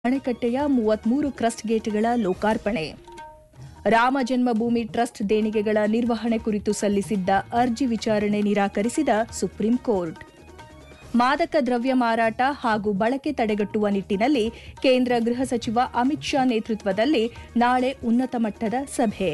ಅಣೆಕಟ್ಟೆಯ ಮೂವತ್ಮೂರು ಕ್ರಸ್ಟ್ ಗೇಟ್ಗಳ ಲೋಕಾರ್ಪಣೆ ರಾಮ ಜನ್ಮಭೂಮಿ ಟ್ರಸ್ಟ್ ದೇಣಿಗೆಗಳ ನಿರ್ವಹಣೆ ಕುರಿತು ಸಲ್ಲಿಸಿದ್ದ ಅರ್ಜಿ ವಿಚಾರಣೆ ನಿರಾಕರಿಸಿದ ಸುಪ್ರೀಂ ಕೋರ್ಟ್ ಮಾದಕ ದ್ರವ್ಯ ಮಾರಾಟ ಹಾಗೂ ಬಳಕೆ ತಡೆಗಟ್ಟುವ ನಿಟ್ಟಿನಲ್ಲಿ ಕೇಂದ್ರ ಗೃಹ ಸಚಿವ ಅಮಿತ್ ಶಾ ನೇತೃತ್ವದಲ್ಲಿ ನಾಳೆ ಉನ್ನತ ಮಟ್ಟದ ಸಭೆ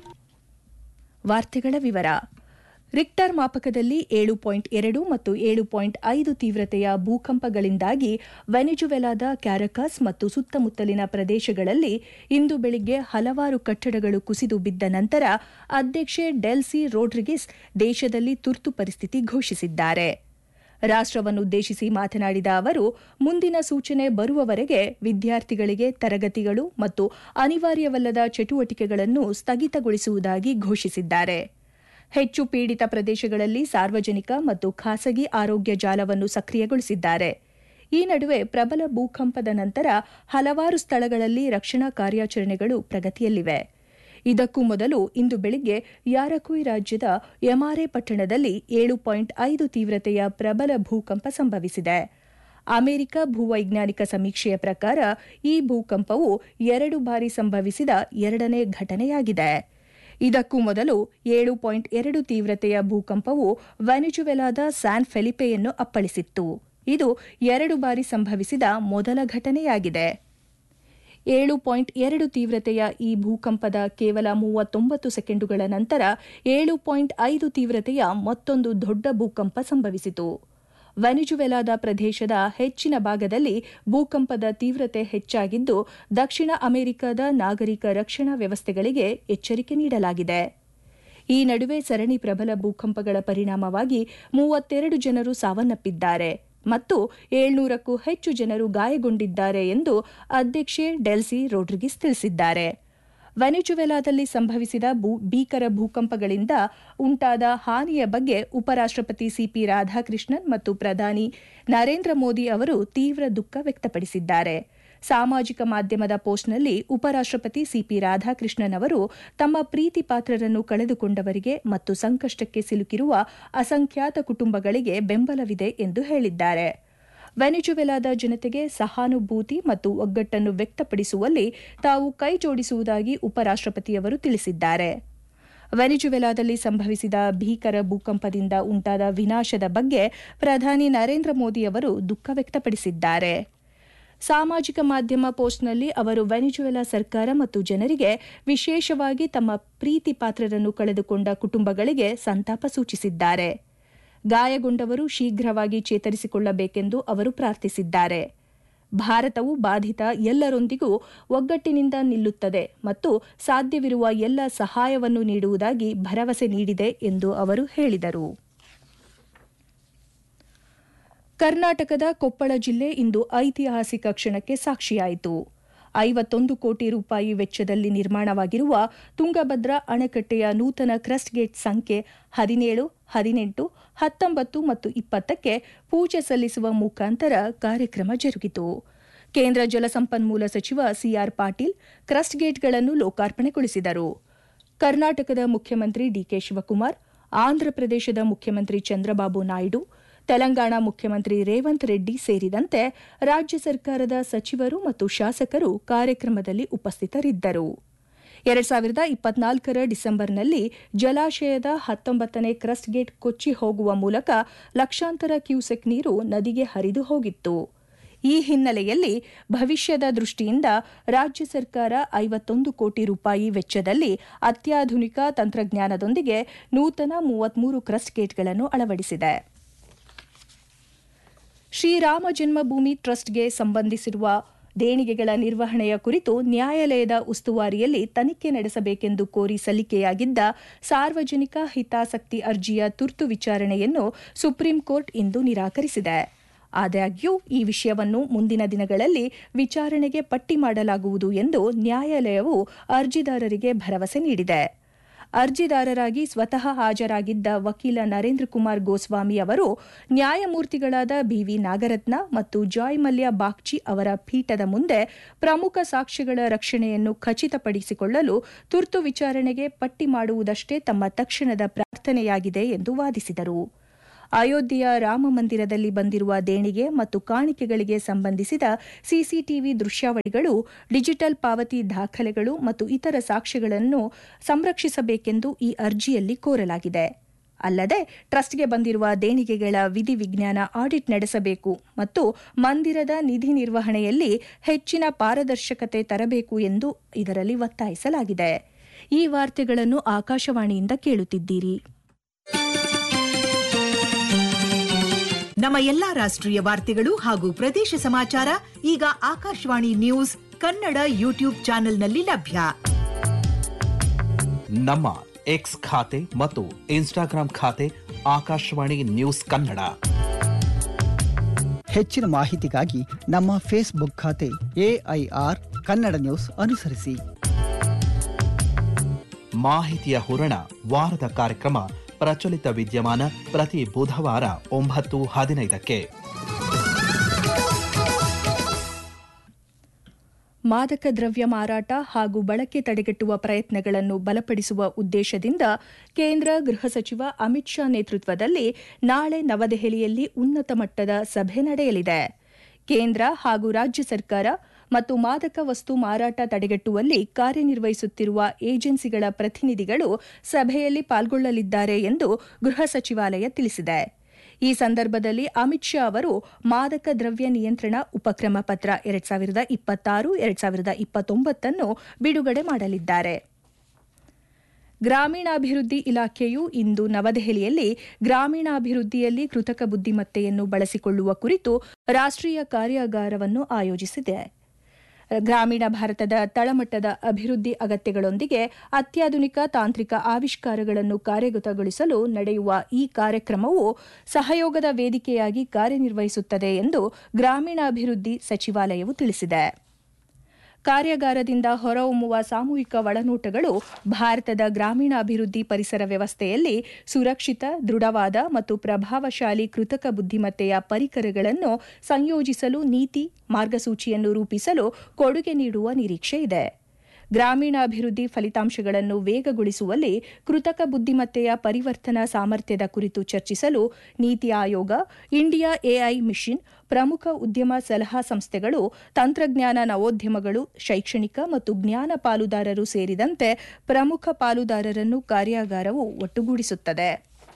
ವಾರ್ತೆಗಳ ವಿವರ ರಿಕ್ಟರ್ ಮಾಪಕದಲ್ಲಿ ಏಳು ಪಾಯಿಂಟ್ ಎರಡು ಮತ್ತು ಏಳು ಪಾಯಿಂಟ್ ಐದು ತೀವ್ರತೆಯ ಭೂಕಂಪಗಳಿಂದಾಗಿ ವೆನಿಜುವೆಲಾದ ಕ್ಯಾರಕಾಸ್ ಮತ್ತು ಸುತ್ತಮುತ್ತಲಿನ ಪ್ರದೇಶಗಳಲ್ಲಿ ಇಂದು ಬೆಳಿಗ್ಗೆ ಹಲವಾರು ಕಟ್ಟಡಗಳು ಕುಸಿದು ಬಿದ್ದ ನಂತರ ಅಧ್ಯಕ್ಷೆ ಡೆಲ್ಸಿ ರೋಡ್ರಿಗಿಸ್ ದೇಶದಲ್ಲಿ ತುರ್ತು ಪರಿಸ್ಥಿತಿ ಘೋಷಿಸಿದ್ದಾರೆ ರಾಷ್ಟವನ್ನುದ್ದೇಶಿಸಿ ಮಾತನಾಡಿದ ಅವರು ಮುಂದಿನ ಸೂಚನೆ ಬರುವವರೆಗೆ ವಿದ್ಯಾರ್ಥಿಗಳಿಗೆ ತರಗತಿಗಳು ಮತ್ತು ಅನಿವಾರ್ಯವಲ್ಲದ ಚಟುವಟಿಕೆಗಳನ್ನು ಸ್ಥಗಿತಗೊಳಿಸುವುದಾಗಿ ಘೋಷಿಸಿದ್ದಾರೆ ಹೆಚ್ಚು ಪೀಡಿತ ಪ್ರದೇಶಗಳಲ್ಲಿ ಸಾರ್ವಜನಿಕ ಮತ್ತು ಖಾಸಗಿ ಆರೋಗ್ಯ ಜಾಲವನ್ನು ಸಕ್ರಿಯಗೊಳಿಸಿದ್ದಾರೆ ಈ ನಡುವೆ ಪ್ರಬಲ ಭೂಕಂಪದ ನಂತರ ಹಲವಾರು ಸ್ಥಳಗಳಲ್ಲಿ ರಕ್ಷಣಾ ಕಾರ್ಯಾಚರಣೆಗಳು ಪ್ರಗತಿಯಲ್ಲಿವೆ ಇದಕ್ಕೂ ಮೊದಲು ಇಂದು ಬೆಳಿಗ್ಗೆ ಯಾರಕುಯ್ ರಾಜ್ಯದ ಯಮಾರೆ ಪಟ್ಟಣದಲ್ಲಿ ಏಳು ಪಾಯಿಂಟ್ ಐದು ತೀವ್ರತೆಯ ಪ್ರಬಲ ಭೂಕಂಪ ಸಂಭವಿಸಿದೆ ಅಮೆರಿಕ ಭೂವೈಜ್ಞಾನಿಕ ಸಮೀಕ್ಷೆಯ ಪ್ರಕಾರ ಈ ಭೂಕಂಪವು ಎರಡು ಬಾರಿ ಸಂಭವಿಸಿದ ಎರಡನೇ ಘಟನೆಯಾಗಿದೆ ಇದಕ್ಕೂ ಮೊದಲು ಏಳು ಪಾಯಿಂಟ್ ಎರಡು ತೀವ್ರತೆಯ ಭೂಕಂಪವು ವೆನಿಜುವೆಲಾದ ಸ್ಯಾನ್ ಫೆಲಿಪೆಯನ್ನು ಅಪ್ಪಳಿಸಿತ್ತು ಇದು ಎರಡು ಬಾರಿ ಸಂಭವಿಸಿದ ಮೊದಲ ಘಟನೆಯಾಗಿದೆ ಏಳು ಪಾಯಿಂಟ್ ಎರಡು ತೀವ್ರತೆಯ ಈ ಭೂಕಂಪದ ಕೇವಲ ಮೂವತ್ತೊಂಬತ್ತು ಸೆಕೆಂಡುಗಳ ನಂತರ ಏಳು ಪಾಯಿಂಟ್ ಐದು ತೀವ್ರತೆಯ ಮತ್ತೊಂದು ದೊಡ್ಡ ಭೂಕಂಪ ಸಂಭವಿಸಿತು ವೆನಿಜುವೆಲಾದ ಪ್ರದೇಶದ ಹೆಚ್ಚಿನ ಭಾಗದಲ್ಲಿ ಭೂಕಂಪದ ತೀವ್ರತೆ ಹೆಚ್ಚಾಗಿದ್ದು ದಕ್ಷಿಣ ಅಮೆರಿಕದ ನಾಗರಿಕ ರಕ್ಷಣಾ ವ್ಯವಸ್ಥೆಗಳಿಗೆ ಎಚ್ಚರಿಕೆ ನೀಡಲಾಗಿದೆ ಈ ನಡುವೆ ಸರಣಿ ಪ್ರಬಲ ಭೂಕಂಪಗಳ ಪರಿಣಾಮವಾಗಿ ಮೂವತ್ತೆರಡು ಜನರು ಸಾವನ್ನಪ್ಪಿದ್ದಾರೆ ಮತ್ತು ಏಳ್ನೂರಕ್ಕೂ ಹೆಚ್ಚು ಜನರು ಗಾಯಗೊಂಡಿದ್ದಾರೆ ಎಂದು ಅಧ್ಯಕ್ಷೆ ಡೆಲ್ಸಿ ರೋಡ್ರಿಗಿಸ್ ತಿಳಿಸಿದ್ದಾರೆ ವೆನಿಜುವೆಲಾದಲ್ಲಿ ಸಂಭವಿಸಿದ ಭೀಕರ ಭೂಕಂಪಗಳಿಂದ ಉಂಟಾದ ಹಾನಿಯ ಬಗ್ಗೆ ಉಪರಾಷ್ಟಪತಿ ಸಿಪಿ ರಾಧಾಕೃಷ್ಣನ್ ಮತ್ತು ಪ್ರಧಾನಿ ನರೇಂದ್ರ ಮೋದಿ ಅವರು ತೀವ್ರ ದುಃಖ ವ್ಯಕ್ತಪಡಿಸಿದ್ದಾರೆ ಸಾಮಾಜಿಕ ಮಾಧ್ಯಮದ ಪೋಸ್ಟ್ನಲ್ಲಿ ಉಪರಾಷ್ಟಪತಿ ಸಿಪಿ ರಾಧಾಕೃಷ್ಣನ್ ಅವರು ತಮ್ಮ ಪ್ರೀತಿ ಪಾತ್ರರನ್ನು ಕಳೆದುಕೊಂಡವರಿಗೆ ಮತ್ತು ಸಂಕಷ್ಟಕ್ಕೆ ಸಿಲುಕಿರುವ ಅಸಂಖ್ಯಾತ ಕುಟುಂಬಗಳಿಗೆ ಬೆಂಬಲವಿದೆ ಎಂದು ಹೇಳಿದ್ದಾರೆ ವೆನಿಜುವೆಲಾದ ಜನತೆಗೆ ಸಹಾನುಭೂತಿ ಮತ್ತು ಒಗ್ಗಟ್ಟನ್ನು ವ್ಯಕ್ತಪಡಿಸುವಲ್ಲಿ ತಾವು ಕೈಜೋಡಿಸುವುದಾಗಿ ಉಪರಾಷ್ಟಪತಿಯವರು ತಿಳಿಸಿದ್ದಾರೆ ವೆನಿಜುವೆಲಾದಲ್ಲಿ ಸಂಭವಿಸಿದ ಭೀಕರ ಭೂಕಂಪದಿಂದ ಉಂಟಾದ ವಿನಾಶದ ಬಗ್ಗೆ ಪ್ರಧಾನಿ ನರೇಂದ್ರ ಮೋದಿ ಅವರು ದುಃಖ ವ್ಯಕ್ತಪಡಿಸಿದ್ದಾರೆ ಸಾಮಾಜಿಕ ಮಾಧ್ಯಮ ಪೋಸ್ಟ್ನಲ್ಲಿ ಅವರು ವೆನಿಜುವೆಲಾ ಸರ್ಕಾರ ಮತ್ತು ಜನರಿಗೆ ವಿಶೇಷವಾಗಿ ತಮ್ಮ ಪ್ರೀತಿ ಪಾತ್ರರನ್ನು ಕಳೆದುಕೊಂಡ ಕುಟುಂಬಗಳಿಗೆ ಸಂತಾಪ ಸೂಚಿಸಿದ್ದಾರೆ ಗಾಯಗೊಂಡವರು ಶೀಘ್ರವಾಗಿ ಚೇತರಿಸಿಕೊಳ್ಳಬೇಕೆಂದು ಅವರು ಪ್ರಾರ್ಥಿಸಿದ್ದಾರೆ ಭಾರತವು ಬಾಧಿತ ಎಲ್ಲರೊಂದಿಗೂ ಒಗ್ಗಟ್ಟಿನಿಂದ ನಿಲ್ಲುತ್ತದೆ ಮತ್ತು ಸಾಧ್ಯವಿರುವ ಎಲ್ಲ ಸಹಾಯವನ್ನು ನೀಡುವುದಾಗಿ ಭರವಸೆ ನೀಡಿದೆ ಎಂದು ಅವರು ಹೇಳಿದರು ಕರ್ನಾಟಕದ ಕೊಪ್ಪಳ ಜಿಲ್ಲೆ ಇಂದು ಐತಿಹಾಸಿಕ ಕ್ಷಣಕ್ಕೆ ಸಾಕ್ಷಿಯಾಯಿತು ಐವತ್ತೊಂದು ಕೋಟಿ ರೂಪಾಯಿ ವೆಚ್ಚದಲ್ಲಿ ನಿರ್ಮಾಣವಾಗಿರುವ ತುಂಗಭದ್ರಾ ಅಣೆಕಟ್ಟೆಯ ನೂತನ ಕ್ರಸ್ಟ್ ಗೇಟ್ ಸಂಖ್ಯೆ ಹದಿನೇಳು ಹದಿನೆಂಟು ಹತ್ತೊಂಬತ್ತು ಮತ್ತು ಇಪ್ಪತ್ತಕ್ಕೆ ಪೂಜೆ ಸಲ್ಲಿಸುವ ಮುಖಾಂತರ ಕಾರ್ಯಕ್ರಮ ಜರುಗಿತು ಕೇಂದ್ರ ಜಲಸಂಪನ್ಮೂಲ ಸಚಿವ ಸಿಆರ್ ಪಾಟೀಲ್ ಕ್ರಸ್ಟ್ ಗೇಟ್ಗಳನ್ನು ಲೋಕಾರ್ಪಣೆಗೊಳಿಸಿದರು ಕರ್ನಾಟಕದ ಮುಖ್ಯಮಂತ್ರಿ ಡಿಕೆ ಶಿವಕುಮಾರ್ ಆಂಧ್ರಪ್ರದೇಶದ ಮುಖ್ಯಮಂತ್ರಿ ಚಂದ್ರಬಾಬು ನಾಯ್ಡು ತೆಲಂಗಾಣ ಮುಖ್ಯಮಂತ್ರಿ ರೇವಂತ್ ರೆಡ್ಡಿ ಸೇರಿದಂತೆ ರಾಜ್ಯ ಸರ್ಕಾರದ ಸಚಿವರು ಮತ್ತು ಶಾಸಕರು ಕಾರ್ಯಕ್ರಮದಲ್ಲಿ ಉಪಸ್ಥಿತರಿದ್ದರು ಎರಡ್ ಸಾವಿರದ ಇಪ್ಪತ್ನಾಲ್ಕರ ಡಿಸೆಂಬರ್ನಲ್ಲಿ ಜಲಾಶಯದ ಹತ್ತೊಂಬತ್ತನೇ ಕ್ರಸ್ಟ್ ಗೇಟ್ ಕೊಚ್ಚಿ ಹೋಗುವ ಮೂಲಕ ಲಕ್ಷಾಂತರ ಕ್ಯೂಸೆಕ್ ನೀರು ನದಿಗೆ ಹರಿದು ಹೋಗಿತ್ತು ಈ ಹಿನ್ನೆಲೆಯಲ್ಲಿ ಭವಿಷ್ಯದ ದೃಷ್ಟಿಯಿಂದ ರಾಜ್ಯ ಸರ್ಕಾರ ಐವತ್ತೊಂದು ಕೋಟಿ ರೂಪಾಯಿ ವೆಚ್ಚದಲ್ಲಿ ಅತ್ಯಾಧುನಿಕ ತಂತ್ರಜ್ಞಾನದೊಂದಿಗೆ ನೂತನ ಮೂವತ್ಮೂರು ಕ್ರಸ್ಟ್ ಗೇಟ್ಗಳನ್ನು ಅಳವಡಿಸಿದೆ ಶ್ರೀರಾಮ ಜನ್ಮಭೂಮಿ ಟ್ರಸ್ಟ್ಗೆ ಸಂಬಂಧಿಸಿರುವ ದೇಣಿಗೆಗಳ ನಿರ್ವಹಣೆಯ ಕುರಿತು ನ್ಯಾಯಾಲಯದ ಉಸ್ತುವಾರಿಯಲ್ಲಿ ತನಿಖೆ ನಡೆಸಬೇಕೆಂದು ಕೋರಿ ಸಲ್ಲಿಕೆಯಾಗಿದ್ದ ಸಾರ್ವಜನಿಕ ಹಿತಾಸಕ್ತಿ ಅರ್ಜಿಯ ತುರ್ತು ವಿಚಾರಣೆಯನ್ನು ಸುಪ್ರೀಂ ಕೋರ್ಟ್ ಇಂದು ನಿರಾಕರಿಸಿದೆ ಆದಾಗ್ಯೂ ಈ ವಿಷಯವನ್ನು ಮುಂದಿನ ದಿನಗಳಲ್ಲಿ ವಿಚಾರಣೆಗೆ ಪಟ್ಟಿ ಮಾಡಲಾಗುವುದು ಎಂದು ನ್ಯಾಯಾಲಯವು ಅರ್ಜಿದಾರರಿಗೆ ಭರವಸೆ ನೀಡಿದೆ ಅರ್ಜಿದಾರರಾಗಿ ಸ್ವತಃ ಹಾಜರಾಗಿದ್ದ ವಕೀಲ ನರೇಂದ್ರ ಕುಮಾರ್ ಗೋಸ್ವಾಮಿ ಅವರು ನ್ಯಾಯಮೂರ್ತಿಗಳಾದ ಬಿವಿ ನಾಗರತ್ನ ಮತ್ತು ಜಾಯ್ ಮಲ್ಯ ಬಾಗ್ಚಿ ಅವರ ಪೀಠದ ಮುಂದೆ ಪ್ರಮುಖ ಸಾಕ್ಷ್ಯಗಳ ರಕ್ಷಣೆಯನ್ನು ಖಚಿತಪಡಿಸಿಕೊಳ್ಳಲು ತುರ್ತು ವಿಚಾರಣೆಗೆ ಪಟ್ಟಿ ಮಾಡುವುದಷ್ಟೇ ತಮ್ಮ ತಕ್ಷಣದ ಪ್ರಾರ್ಥನೆಯಾಗಿದೆ ಎಂದು ವಾದಿಸಿದರು ಅಯೋಧ್ಯೆಯ ರಾಮ ಮಂದಿರದಲ್ಲಿ ಬಂದಿರುವ ದೇಣಿಗೆ ಮತ್ತು ಕಾಣಿಕೆಗಳಿಗೆ ಸಂಬಂಧಿಸಿದ ಸಿಸಿಟಿವಿ ದೃಶ್ಯಾವಳಿಗಳು ಡಿಜಿಟಲ್ ಪಾವತಿ ದಾಖಲೆಗಳು ಮತ್ತು ಇತರ ಸಾಕ್ಷ್ಯಗಳನ್ನು ಸಂರಕ್ಷಿಸಬೇಕೆಂದು ಈ ಅರ್ಜಿಯಲ್ಲಿ ಕೋರಲಾಗಿದೆ ಅಲ್ಲದೆ ಟ್ರಸ್ಟ್ಗೆ ಬಂದಿರುವ ದೇಣಿಗೆಗಳ ವಿಧಿವಿಜ್ಞಾನ ಆಡಿಟ್ ನಡೆಸಬೇಕು ಮತ್ತು ಮಂದಿರದ ನಿಧಿ ನಿರ್ವಹಣೆಯಲ್ಲಿ ಹೆಚ್ಚಿನ ಪಾರದರ್ಶಕತೆ ತರಬೇಕು ಎಂದು ಇದರಲ್ಲಿ ಒತ್ತಾಯಿಸಲಾಗಿದೆ ಈ ವಾರ್ತೆಗಳನ್ನು ಆಕಾಶವಾಣಿಯಿಂದ ಕೇಳುತ್ತಿದ್ದೀರಿ ನಮ್ಮ ಎಲ್ಲಾ ರಾಷ್ಟ್ರೀಯ ವಾರ್ತೆಗಳು ಹಾಗೂ ಪ್ರದೇಶ ಸಮಾಚಾರ ಈಗ ಆಕಾಶವಾಣಿ ನ್ಯೂಸ್ ಕನ್ನಡ ಯೂಟ್ಯೂಬ್ ಚಾನೆಲ್ನಲ್ಲಿ ಲಭ್ಯ ನಮ್ಮ ಎಕ್ಸ್ ಖಾತೆ ಮತ್ತು ಇನ್ಸ್ಟಾಗ್ರಾಂ ಖಾತೆ ಆಕಾಶವಾಣಿ ನ್ಯೂಸ್ ಕನ್ನಡ ಹೆಚ್ಚಿನ ಮಾಹಿತಿಗಾಗಿ ನಮ್ಮ ಫೇಸ್ಬುಕ್ ಖಾತೆ ಎಐಆರ್ ಕನ್ನಡ ನ್ಯೂಸ್ ಅನುಸರಿಸಿ ಮಾಹಿತಿಯ ಹೂರಣ ವಾರದ ಕಾರ್ಯಕ್ರಮ ಪ್ರಚಲಿತ ವಿದ್ಯಮಾನ ಪ್ರತಿ ಬುಧವಾರ ಒಂಬತ್ತು ಹದಿನೈದಕ್ಕೆ ಮಾದಕ ದ್ರವ್ಯ ಮಾರಾಟ ಹಾಗೂ ಬಳಕೆ ತಡೆಗಟ್ಟುವ ಪ್ರಯತ್ನಗಳನ್ನು ಬಲಪಡಿಸುವ ಉದ್ದೇಶದಿಂದ ಕೇಂದ್ರ ಗೃಹ ಸಚಿವ ಅಮಿತ್ ಶಾ ನೇತೃತ್ವದಲ್ಲಿ ನಾಳೆ ನವದೆಹಲಿಯಲ್ಲಿ ಉನ್ನತ ಮಟ್ಟದ ಸಭೆ ನಡೆಯಲಿದೆ ಕೇಂದ್ರ ಹಾಗೂ ರಾಜ್ಯ ಸರ್ಕಾರ ಮತ್ತು ಮಾದಕ ವಸ್ತು ಮಾರಾಟ ತಡೆಗಟ್ಟುವಲ್ಲಿ ಕಾರ್ಯನಿರ್ವಹಿಸುತ್ತಿರುವ ಏಜೆನ್ಸಿಗಳ ಪ್ರತಿನಿಧಿಗಳು ಸಭೆಯಲ್ಲಿ ಪಾಲ್ಗೊಳ್ಳಲಿದ್ದಾರೆ ಎಂದು ಗೃಹ ಸಚಿವಾಲಯ ತಿಳಿಸಿದೆ ಈ ಸಂದರ್ಭದಲ್ಲಿ ಅಮಿತ್ ಶಾ ಅವರು ಮಾದಕ ದ್ರವ್ಯ ನಿಯಂತ್ರಣ ಉಪಕ್ರಮ ಪತ್ರ ಎರಡ್ ಸಾವಿರದ ಇಪ್ಪತ್ತಾರು ಎರಡ್ ಸಾವಿರದ ಇಪ್ಪತ್ತೊಂಬತ್ತನ್ನು ಬಿಡುಗಡೆ ಮಾಡಲಿದ್ದಾರೆ ಗ್ರಾಮೀಣಾಭಿವೃದ್ಧಿ ಇಲಾಖೆಯು ಇಂದು ನವದೆಹಲಿಯಲ್ಲಿ ಗ್ರಾಮೀಣಾಭಿವೃದ್ಧಿಯಲ್ಲಿ ಕೃತಕ ಬುದ್ದಿಮತ್ತೆಯನ್ನು ಬಳಸಿಕೊಳ್ಳುವ ಕುರಿತು ರಾಷ್ಟ್ರೀಯ ಕಾರ್ಯಾಗಾರವನ್ನು ಆಯೋಜಿಸಿದೆ ಗ್ರಾಮೀಣ ಭಾರತದ ತಳಮಟ್ಟದ ಅಭಿವೃದ್ಧಿ ಅಗತ್ಯಗಳೊಂದಿಗೆ ಅತ್ಯಾಧುನಿಕ ತಾಂತ್ರಿಕ ಆವಿಷ್ಕಾರಗಳನ್ನು ಕಾರ್ಯಗತಗೊಳಿಸಲು ನಡೆಯುವ ಈ ಕಾರ್ಯಕ್ರಮವು ಸಹಯೋಗದ ವೇದಿಕೆಯಾಗಿ ಕಾರ್ಯನಿರ್ವಹಿಸುತ್ತದೆ ಎಂದು ಗ್ರಾಮೀಣಾಭಿವೃದ್ಧಿ ಸಚಿವಾಲಯವು ತಿಳಿಸಿದೆ ಕಾರ್ಯಾಗಾರದಿಂದ ಹೊರಹೊಮ್ಮುವ ಸಾಮೂಹಿಕ ಒಳನೋಟಗಳು ಭಾರತದ ಗ್ರಾಮೀಣಾಭಿವೃದ್ಧಿ ಪರಿಸರ ವ್ಯವಸ್ಥೆಯಲ್ಲಿ ಸುರಕ್ಷಿತ ದೃಢವಾದ ಮತ್ತು ಪ್ರಭಾವಶಾಲಿ ಕೃತಕ ಬುದ್ದಿಮತ್ತೆಯ ಪರಿಕರಗಳನ್ನು ಸಂಯೋಜಿಸಲು ನೀತಿ ಮಾರ್ಗಸೂಚಿಯನ್ನು ರೂಪಿಸಲು ಕೊಡುಗೆ ನೀಡುವ ನಿರೀಕ್ಷೆ ಇದೆ ಗ್ರಾಮೀಣಾಭಿವೃದ್ಧಿ ಫಲಿತಾಂಶಗಳನ್ನು ವೇಗಗೊಳಿಸುವಲ್ಲಿ ಕೃತಕ ಬುದ್ದಿಮತ್ತೆಯ ಪರಿವರ್ತನಾ ಸಾಮರ್ಥ್ಯದ ಕುರಿತು ಚರ್ಚಿಸಲು ನೀತಿ ಆಯೋಗ ಇಂಡಿಯಾ ಎಐ ಮಿಷನ್ ಪ್ರಮುಖ ಉದ್ಯಮ ಸಲಹಾ ಸಂಸ್ಥೆಗಳು ತಂತ್ರಜ್ಞಾನ ನವೋದ್ಯಮಗಳು ಶೈಕ್ಷಣಿಕ ಮತ್ತು ಜ್ಞಾನ ಪಾಲುದಾರರು ಸೇರಿದಂತೆ ಪ್ರಮುಖ ಪಾಲುದಾರರನ್ನು ಕಾರ್ಯಾಗಾರವು ಒಟ್ಟುಗೂಡಿಸುತ್ತದೆ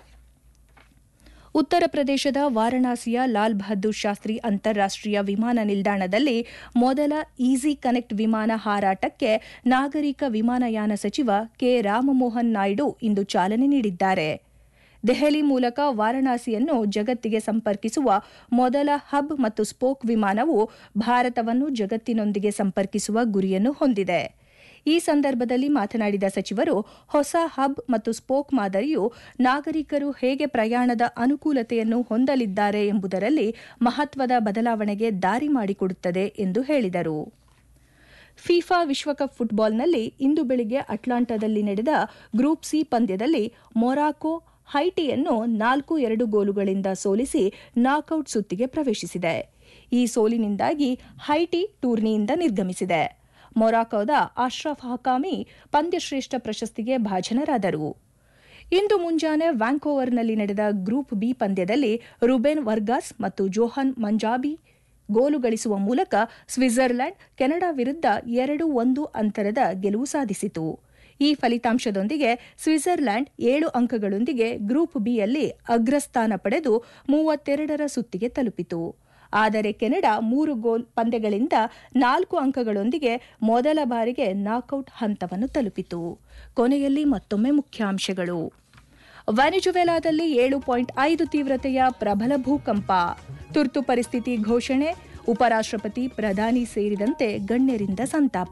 ಉತ್ತರ ಪ್ರದೇಶದ ವಾರಣಾಸಿಯ ಲಾಲ್ ಬಹದ್ದೂರ್ ಶಾಸ್ತ್ರಿ ಅಂತಾರಾಷ್ಟೀಯ ವಿಮಾನ ನಿಲ್ದಾಣದಲ್ಲಿ ಮೊದಲ ಈಸಿ ಕನೆಕ್ಟ್ ವಿಮಾನ ಹಾರಾಟಕ್ಕೆ ನಾಗರಿಕ ವಿಮಾನಯಾನ ಸಚಿವ ಕೆ ರಾಮಮೋಹನ್ ನಾಯ್ಡು ಇಂದು ಚಾಲನೆ ನೀಡಿದ್ದಾರೆ ದೆಹಲಿ ಮೂಲಕ ವಾರಣಾಸಿಯನ್ನು ಜಗತ್ತಿಗೆ ಸಂಪರ್ಕಿಸುವ ಮೊದಲ ಹಬ್ ಮತ್ತು ಸ್ಪೋಕ್ ವಿಮಾನವು ಭಾರತವನ್ನು ಜಗತ್ತಿನೊಂದಿಗೆ ಸಂಪರ್ಕಿಸುವ ಗುರಿಯನ್ನು ಹೊಂದಿದೆ ಈ ಸಂದರ್ಭದಲ್ಲಿ ಮಾತನಾಡಿದ ಸಚಿವರು ಹೊಸ ಹಬ್ ಮತ್ತು ಸ್ಪೋಕ್ ಮಾದರಿಯು ನಾಗರಿಕರು ಹೇಗೆ ಪ್ರಯಾಣದ ಅನುಕೂಲತೆಯನ್ನು ಹೊಂದಲಿದ್ದಾರೆ ಎಂಬುದರಲ್ಲಿ ಮಹತ್ವದ ಬದಲಾವಣೆಗೆ ದಾರಿ ಮಾಡಿಕೊಡುತ್ತದೆ ಎಂದು ಹೇಳಿದರು ಫಿಫಾ ವಿಶ್ವಕಪ್ ಫುಟ್ಬಾಲ್ನಲ್ಲಿ ಇಂದು ಬೆಳಿಗ್ಗೆ ಅಟ್ಲಾಂಟಾದಲ್ಲಿ ನಡೆದ ಗ್ರೂಪ್ ಸಿ ಪಂದ್ಯದಲ್ಲಿ ಮೊರಾಕೊ ಹೈಟಿಯನ್ನು ನಾಲ್ಕು ಎರಡು ಗೋಲುಗಳಿಂದ ಸೋಲಿಸಿ ನಾಕೌಟ್ ಸುತ್ತಿಗೆ ಪ್ರವೇಶಿಸಿದೆ ಈ ಸೋಲಿನಿಂದಾಗಿ ಹೈಟಿ ಟೂರ್ನಿಯಿಂದ ನಿರ್ಗಮಿಸಿದೆ ಮೊರಾಕೋದ ಅಶ್ರಫ್ ಹಕಾಮಿ ಪಂದ್ಯಶ್ರೇಷ್ಠ ಪ್ರಶಸ್ತಿಗೆ ಭಾಜನರಾದರು ಇಂದು ಮುಂಜಾನೆ ವ್ಯಾಂಕೋವರ್ನಲ್ಲಿ ನಡೆದ ಗ್ರೂಪ್ ಬಿ ಪಂದ್ಯದಲ್ಲಿ ರುಬೆನ್ ವರ್ಗಾಸ್ ಮತ್ತು ಜೋಹನ್ ಮಂಜಾಬಿ ಗೋಲು ಗಳಿಸುವ ಮೂಲಕ ಸ್ವಿಟ್ಜರ್ಲೆಂಡ್ ಕೆನಡಾ ವಿರುದ್ಧ ಎರಡು ಒಂದು ಅಂತರದ ಗೆಲುವು ಸಾಧಿಸಿತು ಈ ಫಲಿತಾಂಶದೊಂದಿಗೆ ಸ್ವಿಟ್ಜರ್ಲೆಂಡ್ ಏಳು ಅಂಕಗಳೊಂದಿಗೆ ಗ್ರೂಪ್ ಬಿಯಲ್ಲಿ ಅಗ್ರಸ್ಥಾನ ಪಡೆದು ಮೂವತ್ತೆರಡರ ಸುತ್ತಿಗೆ ತಲುಪಿತು ಆದರೆ ಕೆನಡಾ ಮೂರು ಗೋಲ್ ಪಂದ್ಯಗಳಿಂದ ನಾಲ್ಕು ಅಂಕಗಳೊಂದಿಗೆ ಮೊದಲ ಬಾರಿಗೆ ನಾಕೌಟ್ ಹಂತವನ್ನು ತಲುಪಿತು ಕೊನೆಯಲ್ಲಿ ಮತ್ತೊಮ್ಮೆ ಮುಖ್ಯಾಂಶಗಳು ವೆನಿಜುವೆಲಾದಲ್ಲಿ ಏಳು ಪಾಯಿಂಟ್ ಐದು ತೀವ್ರತೆಯ ಪ್ರಬಲ ಭೂಕಂಪ ತುರ್ತು ಪರಿಸ್ಥಿತಿ ಘೋಷಣೆ ಉಪರಾಷ್ಟ್ರಪತಿ ಪ್ರಧಾನಿ ಸೇರಿದಂತೆ ಗಣ್ಯರಿಂದ ಸಂತಾಪ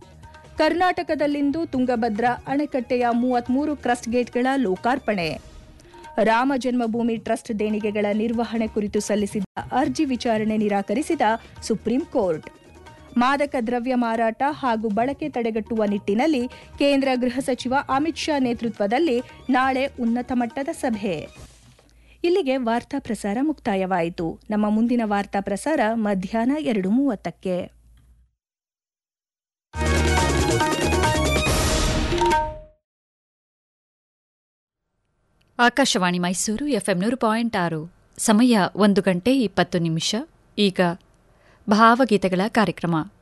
ಕರ್ನಾಟಕದಲ್ಲಿಂದು ತುಂಗಭದ್ರಾ ಅಣೆಕಟ್ಟೆಯ ಮೂವತ್ಮೂರು ಕ್ರಸ್ಟ್ ಗೇಟ್ಗಳ ಲೋಕಾರ್ಪಣೆ ರಾಮ ಜನ್ಮಭೂಮಿ ಟ್ರಸ್ಟ್ ದೇಣಿಗೆಗಳ ನಿರ್ವಹಣೆ ಕುರಿತು ಸಲ್ಲಿಸಿದ ಅರ್ಜಿ ವಿಚಾರಣೆ ನಿರಾಕರಿಸಿದ ಸುಪ್ರೀಂ ಕೋರ್ಟ್ ಮಾದಕ ದ್ರವ್ಯ ಮಾರಾಟ ಹಾಗೂ ಬಳಕೆ ತಡೆಗಟ್ಟುವ ನಿಟ್ಟಿನಲ್ಲಿ ಕೇಂದ್ರ ಗೃಹ ಸಚಿವ ಅಮಿತ್ ಶಾ ನೇತೃತ್ವದಲ್ಲಿ ನಾಳೆ ಉನ್ನತ ಮಟ್ಟದ ಸಭೆ ಇಲ್ಲಿಗೆ ವಾರ್ತಾ ಪ್ರಸಾರ ಮುಕ್ತಾಯವಾಯಿತು ನಮ್ಮ ಮುಂದಿನ ವಾರ್ತಾ ಪ್ರಸಾರ ಮಧ್ಯಾಹ್ನ ಎರಡು ಮೂವತ್ತಕ್ಕೆ ಆಕಾಶವಾಣಿ ಮೈಸೂರು ಎಫ್ಎಂ ನೂರು ಪಾಯಿಂಟ್ ಆರು ಸಮಯ ಒಂದು ಗಂಟೆ ಇಪ್ಪತ್ತು ನಿಮಿಷ ಈಗ ಭಾವಗೀತೆಗಳ ಕಾರ್ಯಕ್ರಮ